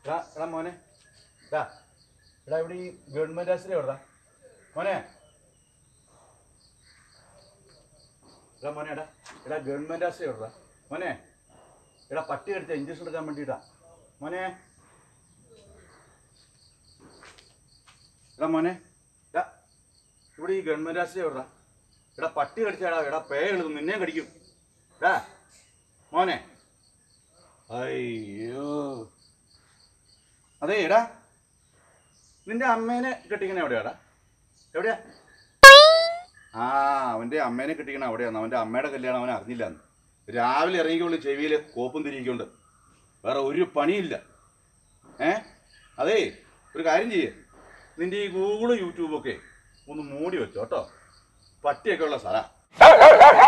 എടാ എടാ മോനെ എടാ എടാ ഇവിടെ ഈ ഗവൺമെന്റ് ആശുപത്രി എവിടെടാ മോനെ എടാ മോനെ എടാ എടാ ഗവൺമെന്റ് ആശുപത്രി എവിടെടാ മോനെ എടാ പട്ടി കടിച്ച ഇഞ്ചക്ഷൻ എടുക്കാൻ വേണ്ടിയിട്ടാ മോനെ എടാ മോനെ എടാ ഇവിടെ ഈ ഗവൺമെന്റ് ആശുപത്രി എവിടെടാ എടാ പട്ടി കടിച്ചാടാ എടാ പേ എഴുതും നിന്നെയും കടിക്കും എടാ മോനെ അയ്യോ അതെ എടാ നിന്റെ അമ്മേനെ കെട്ടിക്കണ എവിടെയാടാ എവിടെയാ ആ അവന്റെ അമ്മേനെ കെട്ടിക്കണ അവിടെയാണ് അവന്റെ അമ്മയുടെ കല്യാണം അവൻ അറിഞ്ഞില്ലാന്ന് രാവിലെ ഇറങ്ങിക്കുള്ളൂ ചെവിയിൽ കോപ്പും തിരിക്കൊണ്ട് വേറെ ഒരു പണിയില്ല ഏ അതേ ഒരു കാര്യം ചെയ്യേ നിന്റെ ഈ ഗൂഗിള് യൂട്യൂബൊക്കെ ഒന്ന് മൂടി വെച്ചോ കേട്ടോ പട്ടിയൊക്കെ ഉള്ള സ്ഥലം